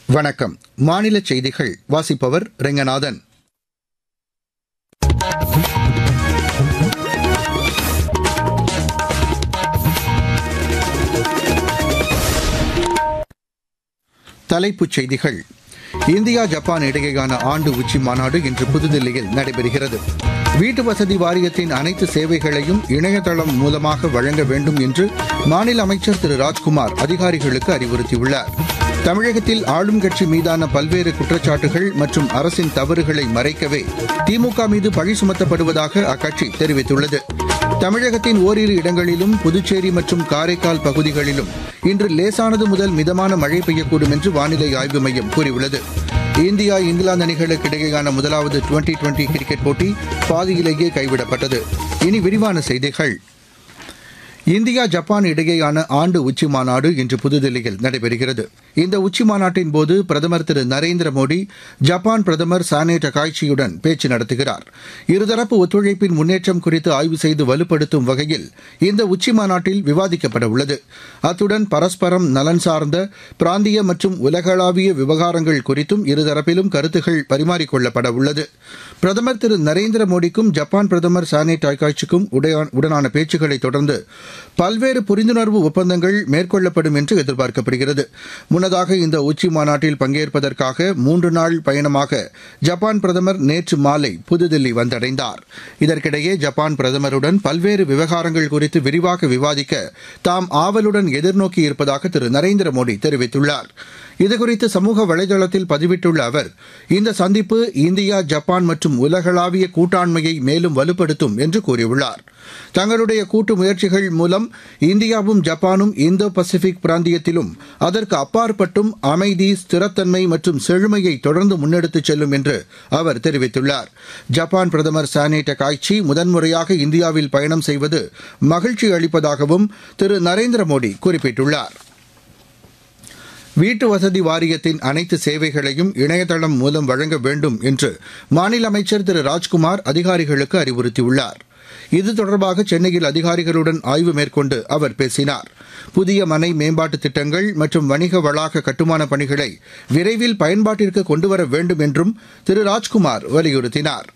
வணக்கம் மாநில செய்திகள் வாசிப்பவர் ரெங்கநாதன் தலைப்புச் செய்திகள் இந்தியா ஜப்பான் இடையேயான ஆண்டு உச்சி மாநாடு இன்று புதுதில்லியில் நடைபெறுகிறது வீட்டு வசதி வாரியத்தின் அனைத்து சேவைகளையும் இணையதளம் மூலமாக வழங்க வேண்டும் என்று மாநில அமைச்சர் திரு ராஜ்குமார் அதிகாரிகளுக்கு அறிவுறுத்தியுள்ளார் தமிழகத்தில் ஆளும் கட்சி மீதான பல்வேறு குற்றச்சாட்டுகள் மற்றும் அரசின் தவறுகளை மறைக்கவே திமுக மீது பழி சுமத்தப்படுவதாக அக்கட்சி தெரிவித்துள்ளது தமிழகத்தின் ஓரிரு இடங்களிலும் புதுச்சேரி மற்றும் காரைக்கால் பகுதிகளிலும் இன்று லேசானது முதல் மிதமான மழை பெய்யக்கூடும் என்று வானிலை ஆய்வு மையம் கூறியுள்ளது இந்தியா இங்கிலாந்து அணிகளுக்கு இடையேயான முதலாவது டுவெண்டி டுவெண்டி கிரிக்கெட் போட்டி பாதியிலேயே கைவிடப்பட்டது இனி விரிவான செய்திகள் இந்தியா ஜப்பான் இடையேயான ஆண்டு உச்சி மாநாடு இன்று புதுதில்லியில் நடைபெறுகிறது இந்த உச்சி மாநாட்டின் போது பிரதமர் திரு நரேந்திர மோடி ஜப்பான் பிரதமர் சானே டகாய்ச்சியுடன் பேச்சு நடத்துகிறார் இருதரப்பு ஒத்துழைப்பின் முன்னேற்றம் குறித்து ஆய்வு செய்து வலுப்படுத்தும் வகையில் இந்த உச்சி மாநாட்டில் விவாதிக்கப்பட உள்ளது அத்துடன் பரஸ்பரம் நலன் சார்ந்த பிராந்திய மற்றும் உலகளாவிய விவகாரங்கள் குறித்தும் இருதரப்பிலும் கருத்துகள் பரிமாறிக்கொள்ளப்பட உள்ளது பிரதமர் திரு நரேந்திர மோடிக்கும் ஜப்பான் பிரதமர் சானே டாய்காய்ச்சிக்கும் உடனான பேச்சுக்களை தொடர்ந்து பல்வேறு புரிந்துணர்வு ஒப்பந்தங்கள் மேற்கொள்ளப்படும் என்று எதிர்பார்க்கப்படுகிறது முன்னதாக இந்த உச்சி மாநாட்டில் பங்கேற்பதற்காக மூன்று நாள் பயணமாக ஜப்பான் பிரதமர் நேற்று மாலை புதுதில்லி வந்தடைந்தார் இதற்கிடையே ஜப்பான் பிரதமருடன் பல்வேறு விவகாரங்கள் குறித்து விரிவாக விவாதிக்க தாம் ஆவலுடன் எதிர்நோக்கி இருப்பதாக திரு நரேந்திர மோடி தெரிவித்துள்ளார் இதுகுறித்து சமூக வலைதளத்தில் பதிவிட்டுள்ள அவர் இந்த சந்திப்பு இந்தியா ஜப்பான் மற்றும் உலகளாவிய கூட்டாண்மையை மேலும் வலுப்படுத்தும் என்று கூறியுள்ளார் தங்களுடைய கூட்டு முயற்சிகள் மூலம் இந்தியாவும் ஜப்பானும் இந்தோ பசிபிக் பிராந்தியத்திலும் அதற்கு அப்பாற்பட்டும் அமைதி ஸ்திரத்தன்மை மற்றும் செழுமையை தொடர்ந்து முன்னெடுத்துச் செல்லும் என்று அவர் தெரிவித்துள்ளார் ஜப்பான் பிரதமர் சானே டகாய்ச்சி முதன்முறையாக இந்தியாவில் பயணம் செய்வது மகிழ்ச்சி அளிப்பதாகவும் திரு நரேந்திர மோடி குறிப்பிட்டுள்ளார் வீட்டு வசதி வாரியத்தின் அனைத்து சேவைகளையும் இணையதளம் மூலம் வழங்க வேண்டும் என்று மாநில அமைச்சர் திரு ராஜ்குமார் அதிகாரிகளுக்கு அறிவுறுத்தியுள்ளார் இது தொடர்பாக சென்னையில் அதிகாரிகளுடன் ஆய்வு மேற்கொண்டு அவர் பேசினார் புதிய மனை மேம்பாட்டு திட்டங்கள் மற்றும் வணிக வளாக கட்டுமான பணிகளை விரைவில் பயன்பாட்டிற்கு கொண்டுவர வேண்டும் என்றும் திரு ராஜ்குமார் வலியுறுத்தினார்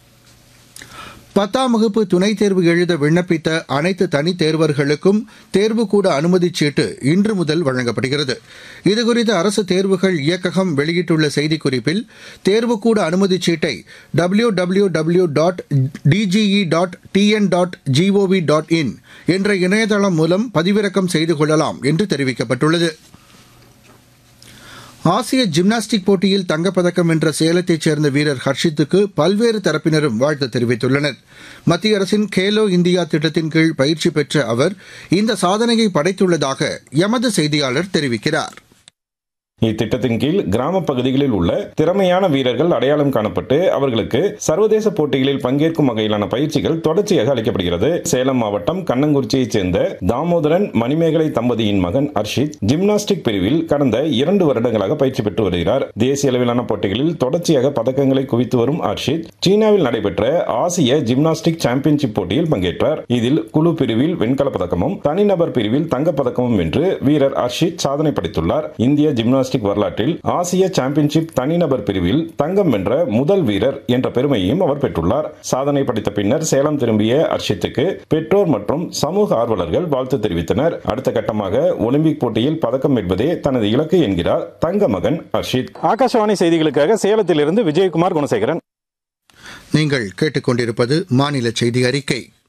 பத்தாம் வகுப்பு துணைத் தேர்வு எழுத விண்ணப்பித்த அனைத்து தனித் தேர்வர்களுக்கும் தேர்வுக்கூட அனுமதிச் சீட்டு இன்று முதல் வழங்கப்படுகிறது இதுகுறித்து அரசு தேர்வுகள் இயக்ககம் வெளியிட்டுள்ள செய்திக்குறிப்பில் தேர்வுக்கூட அனுமதிச் சீட்டை W W W dot DGE dot TN dot GOV dot in என்ற இணையதளம் மூலம் பதிவிறக்கம் செய்து கொள்ளலாம் என்று தெரிவிக்கப்பட்டுள்ளது ஆசிய ஜிம்னாஸ்டிக் போட்டியில் தங்கப்பதக்கம் வென்ற சேலத்தைச் சேர்ந்த வீரர் ஹர்ஷித்துக்கு பல்வேறு தரப்பினரும் வாழ்த்து தெரிவித்துள்ளனர் மத்திய அரசின் கேலோ இந்தியா திட்டத்தின் கீழ் பயிற்சி பெற்ற அவர் இந்த சாதனையை படைத்துள்ளதாக எமது செய்தியாளர் தெரிவிக்கிறார் இத்திட்டத்தின் கீழ் கிராம பகுதிகளில் உள்ள திறமையான வீரர்கள் அடையாளம் காணப்பட்டு அவர்களுக்கு சர்வதேச போட்டிகளில் பங்கேற்கும் வகையிலான பயிற்சிகள் தொடர்ச்சியாக அளிக்கப்படுகிறது சேலம் மாவட்டம் கண்ணங்குறிச்சியைச் சேர்ந்த தாமோதரன் மணிமேகலை தம்பதியின் மகன் அர்ஷித் ஜிம்னாஸ்டிக் பிரிவில் கடந்த இரண்டு வருடங்களாக பயிற்சி பெற்று வருகிறார் தேசிய அளவிலான போட்டிகளில் தொடர்ச்சியாக பதக்கங்களை குவித்து வரும் அர்ஷித் சீனாவில் நடைபெற்ற ஆசிய ஜிம்னாஸ்டிக் சாம்பியன்ஷிப் போட்டியில் பங்கேற்றார் இதில் குழு பிரிவில் வெண்கலப் பதக்கமும் தனிநபர் பிரிவில் தங்கப்பதக்கமும் வென்று வீரர் அர்ஷித் சாதனை படைத்துள்ளார் இந்திய ஜிம்னாஸ்டிக் ஜிம்னாஸ்டிக் வரலாற்றில் ஆசிய சாம்பியன்ஷிப் தனிநபர் பிரிவில் தங்கம் வென்ற முதல் வீரர் என்ற பெருமையையும் அவர் பெற்றுள்ளார் சாதனை படைத்த பின்னர் சேலம் திரும்பிய அர்ஷித்துக்கு பெற்றோர் மற்றும் சமூக ஆர்வலர்கள் வாழ்த்து தெரிவித்தனர் அடுத்த கட்டமாக ஒலிம்பிக் போட்டியில் பதக்கம் வெல்வதே தனது இலக்கு என்கிறார் தங்க மகன் அர்ஷித் ஆகாஷவாணி செய்திகளுக்காக சேலத்திலிருந்து விஜயகுமார் குணசேகரன் நீங்கள் கேட்டுக்கொண்டிருப்பது மாநில செய்தி அறிக்கை